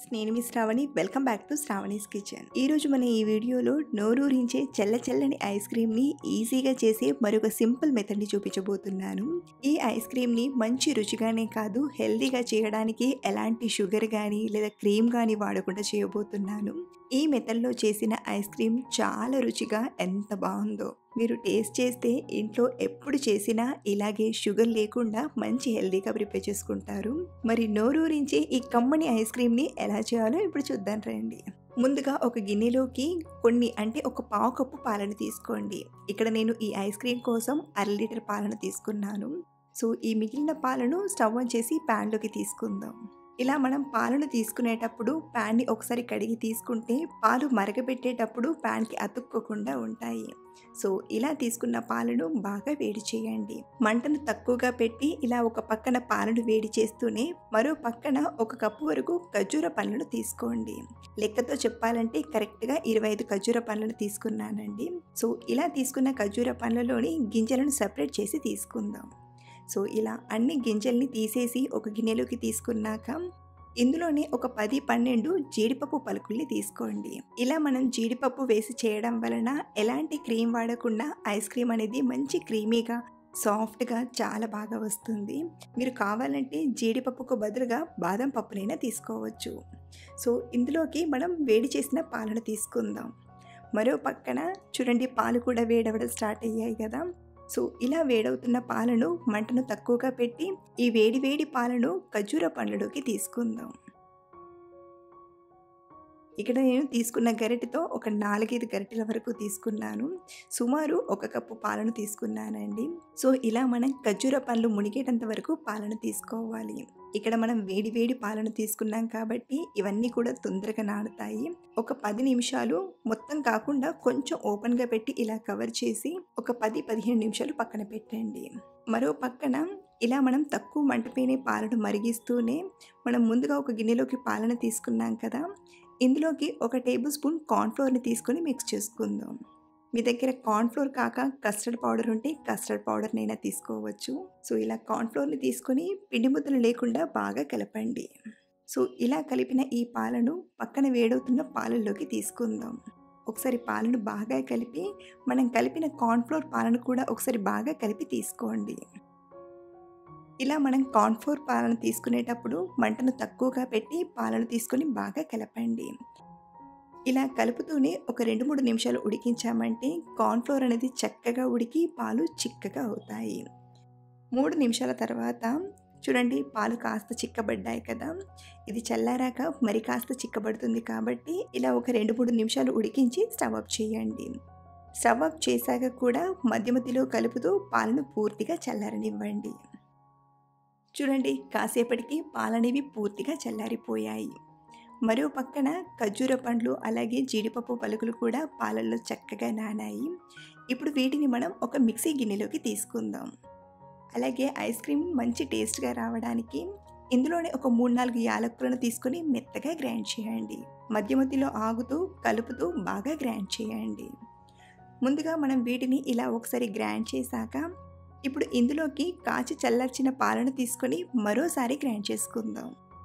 నేను మీ Shravani welcome back to Shravani's kitchen ఈ రోజు మన ఈ వీడియోలో నోరూరించే చల్ల చల్లని ఐస్ క్రీమ్ ని ఈజీగా చేసే మరొక సింపుల్ మెథడ్ ని చూపించబోతున్నాను ఈ ఐస్ క్రీమ్ ని మంచి రుచిగానే కాదు హెల్దీగా చేయడానికి ఎలాంటి షుగర్ కానీ లేదా క్రీమ్ కానీ వాడకుండా చేయబోతున్నాను ఈ మెథడ్లో చేసిన ఐస్ క్రీమ్ చాలా రుచిగా ఎంత బాగుందో మీరు టేస్ట్ చేస్తే ఇంట్లో ఎప్పుడు చేసినా ఇలాగే షుగర్ లేకుండా మంచి హెల్దీగా ప్రిపేర్ చేసుకుంటారు మరి నోరూరించి ఈ కమ్మని ఐస్ క్రీమ్ని ఎలా చేయాలో ఇప్పుడు చూద్దాం రండి ముందుగా ఒక గిన్నెలోకి కొన్ని అంటే ఒక పావు కప్పు పాలను తీసుకోండి ఇక్కడ నేను ఈ ఐస్ క్రీమ్ కోసం అర లీటర్ పాలను తీసుకున్నాను సో ఈ మిగిలిన పాలను స్టవ్ ఆన్ చేసి ప్యాన్లోకి తీసుకుందాం ఇలా మనం పాలను తీసుకునేటప్పుడు ప్యాన్ని ఒకసారి కడిగి తీసుకుంటే పాలు మరగబెట్టేటప్పుడు ప్యాన్కి అతుక్కోకుండా ఉంటాయి సో ఇలా తీసుకున్న పాలను బాగా వేడి చేయండి మంటను తక్కువగా పెట్టి ఇలా ఒక పక్కన పాలను వేడి చేస్తూనే మరో పక్కన ఒక కప్పు వరకు ఖర్జూర పండ్లను తీసుకోండి లెక్కతో చెప్పాలంటే కరెక్ట్గా ఇరవై ఐదు ఖర్జూర పండ్లను తీసుకున్నానండి సో ఇలా తీసుకున్న ఖర్జూర పండ్లలోని గింజలను సపరేట్ చేసి తీసుకుందాం సో ఇలా అన్ని గింజల్ని తీసేసి ఒక గిన్నెలోకి తీసుకున్నాక ఇందులోనే ఒక పది పన్నెండు జీడిపప్పు పలుకుల్ని తీసుకోండి ఇలా మనం జీడిపప్పు వేసి చేయడం వలన ఎలాంటి క్రీమ్ వాడకుండా ఐస్ క్రీమ్ అనేది మంచి క్రీమీగా సాఫ్ట్గా చాలా బాగా వస్తుంది మీరు కావాలంటే జీడిపప్పుకు బదులుగా బాదం పప్పునైనా తీసుకోవచ్చు సో ఇందులోకి మనం వేడి చేసిన పాలను తీసుకుందాం మరో పక్కన చూడండి పాలు కూడా వేడవడం స్టార్ట్ అయ్యాయి కదా సో ఇలా వేడవుతున్న పాలను మంటను తక్కువగా పెట్టి ఈ వేడి వేడి పాలను ఖర్జూర పండ్లలోకి తీసుకుందాం ఇక్కడ నేను తీసుకున్న గరిటెతో ఒక నాలుగైదు గరిటెల వరకు తీసుకున్నాను సుమారు ఒక కప్పు పాలను తీసుకున్నానండి సో ఇలా మనం ఖర్జూర పండ్లు మునిగేటంత వరకు పాలను తీసుకోవాలి ఇక్కడ మనం వేడి వేడి పాలను తీసుకున్నాం కాబట్టి ఇవన్నీ కూడా తొందరగా నాడుతాయి ఒక పది నిమిషాలు మొత్తం కాకుండా కొంచెం ఓపెన్గా పెట్టి ఇలా కవర్ చేసి ఒక పది పదిహేను నిమిషాలు పక్కన పెట్టండి మరో పక్కన ఇలా మనం తక్కువ మంటపైన పాలను మరిగిస్తూనే మనం ముందుగా ఒక గిన్నెలోకి పాలను తీసుకున్నాం కదా ఇందులోకి ఒక టేబుల్ స్పూన్ కార్న్ఫ్లోర్ని తీసుకొని మిక్స్ చేసుకుందాం మీ దగ్గర కార్న్ఫ్లోర్ కాక కస్టర్డ్ పౌడర్ ఉంటే కస్టర్డ్ పౌడర్నైనా తీసుకోవచ్చు సో ఇలా కార్న్ఫ్లోర్ని తీసుకొని పిండి ముద్దలు లేకుండా బాగా కలపండి సో ఇలా కలిపిన ఈ పాలను పక్కన వేడవుతున్న పాలల్లోకి తీసుకుందాం ఒకసారి పాలను బాగా కలిపి మనం కలిపిన కార్న్ఫ్లోర్ పాలను కూడా ఒకసారి బాగా కలిపి తీసుకోండి ఇలా మనం కార్న్ఫ్లోర్ పాలను తీసుకునేటప్పుడు మంటను తక్కువగా పెట్టి పాలను తీసుకొని బాగా కలపండి ఇలా కలుపుతూనే ఒక రెండు మూడు నిమిషాలు ఉడికించామంటే కార్న్ఫ్లోర్ అనేది చక్కగా ఉడికి పాలు చిక్కగా అవుతాయి మూడు నిమిషాల తర్వాత చూడండి పాలు కాస్త చిక్కబడ్డాయి కదా ఇది చల్లారాక మరి కాస్త చిక్కబడుతుంది కాబట్టి ఇలా ఒక రెండు మూడు నిమిషాలు ఉడికించి స్టవ్ అప్ చేయండి స్టవ్ అప్ చేశాక కూడా మధ్య మధ్యలో కలుపుతూ పాలను పూర్తిగా చల్లారనివ్వండి చూడండి కాసేపటికి పాలనేవి పూర్తిగా చల్లారిపోయాయి మరో పక్కన ఖర్జూర పండ్లు అలాగే జీడిపప్పు పలుకులు కూడా పాలల్లో చక్కగా నానాయి ఇప్పుడు వీటిని మనం ఒక మిక్సీ గిన్నెలోకి తీసుకుందాం అలాగే ఐస్ క్రీమ్ మంచి టేస్ట్గా రావడానికి ఇందులోనే ఒక మూడు నాలుగు యాలకులను తీసుకొని మెత్తగా గ్రైండ్ చేయండి మధ్య మధ్యలో ఆగుతూ కలుపుతూ బాగా గ్రైండ్ చేయండి ముందుగా మనం వీటిని ఇలా ఒకసారి గ్రైండ్ చేశాక ఇప్పుడు ఇందులోకి కాచి చల్లార్చిన పాలను తీసుకొని మరోసారి గ్రైండ్ చేసుకుందాం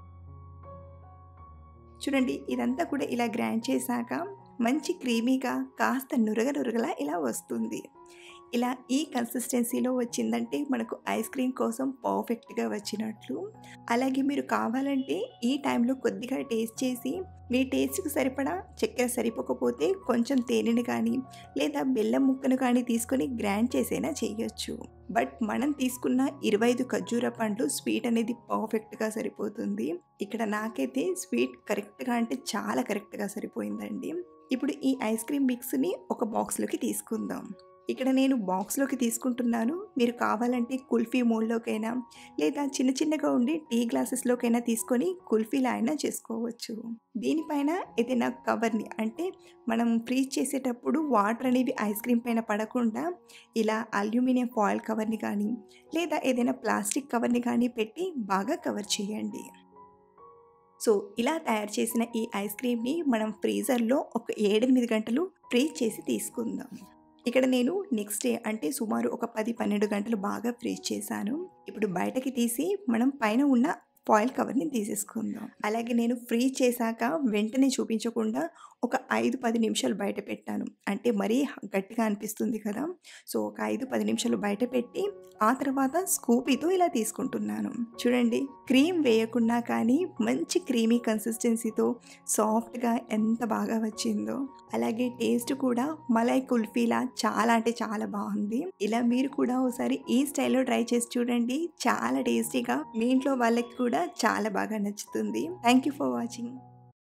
చూడండి ఇదంతా కూడా ఇలా గ్రైండ్ చేశాక మంచి క్రీమీగా కాస్త నురగ నురగలా ఇలా వస్తుంది ఇలా ఈ కన్సిస్టెన్సీలో వచ్చిందంటే మనకు ఐస్ క్రీమ్ కోసం పర్ఫెక్ట్గా వచ్చినట్లు అలాగే మీరు కావాలంటే ఈ టైంలో కొద్దిగా టేస్ట్ చేసి మీ టేస్ట్కి సరిపడా చక్కెర సరిపోకపోతే కొంచెం తేనెని కానీ లేదా బెల్లం ముక్కను కానీ తీసుకొని గ్రైండ్ చేసైనా చేయొచ్చు బట్ మనం తీసుకున్న ఇరవై ఐదు ఖర్జూర పండ్లు స్వీట్ అనేది పర్ఫెక్ట్గా సరిపోతుంది ఇక్కడ నాకైతే స్వీట్ కరెక్ట్గా అంటే చాలా కరెక్ట్గా సరిపోయిందండి ఇప్పుడు ఈ ఐస్ క్రీమ్ మిక్స్ని ఒక బాక్స్లోకి తీసుకుందాం ఇక్కడ నేను బాక్స్లోకి తీసుకుంటున్నాను మీరు కావాలంటే కుల్ఫీ మోల్డ్లోకైనా లేదా చిన్న చిన్నగా ఉండి టీ గ్లాసెస్లోకైనా తీసుకొని కుల్ఫీలా అయినా చేసుకోవచ్చు దీనిపైన ఏదైనా కవర్ని అంటే మనం ఫ్రీజ్ చేసేటప్పుడు వాటర్ అనేవి ఐస్ క్రీమ్ పైన పడకుండా ఇలా అల్యూమినియం ఫాయిల్ కవర్ని కానీ లేదా ఏదైనా ప్లాస్టిక్ కవర్ని కానీ పెట్టి బాగా కవర్ చేయండి సో ఇలా తయారు చేసిన ఈ ఐస్ క్రీమ్ని మనం ఫ్రీజర్లో ఒక ఏడెనిమిది గంటలు ఫ్రీజ్ చేసి తీసుకుందాం ఇక్కడ నేను నెక్స్ట్ డే అంటే సుమారు ఒక పది పన్నెండు గంటలు బాగా ఫ్రీజ్ చేశాను ఇప్పుడు బయటకి తీసి మనం పైన ఉన్న ఫాయిల్ కవర్ని తీసేసుకుందాం అలాగే నేను ఫ్రీ చేశాక వెంటనే చూపించకుండా ఒక ఐదు పది నిమిషాలు బయట పెట్టాను అంటే మరీ గట్టిగా అనిపిస్తుంది కదా సో ఒక ఐదు పది నిమిషాలు బయట పెట్టి ఆ తర్వాత స్కూపీతో ఇలా తీసుకుంటున్నాను చూడండి క్రీమ్ వేయకుండా కానీ మంచి క్రీమీ కన్సిస్టెన్సీతో సాఫ్ట్గా ఎంత బాగా వచ్చిందో అలాగే టేస్ట్ కూడా మలై కుల్ఫీలా చాలా అంటే చాలా బాగుంది ఇలా మీరు కూడా ఒకసారి ఈ స్టైల్లో ట్రై చేసి చూడండి చాలా టేస్టీగా మీ ఇంట్లో వాళ్ళకి కూడా చాలా బాగా నచ్చుతుంది థ్యాంక్ యూ ఫర్ వాచింగ్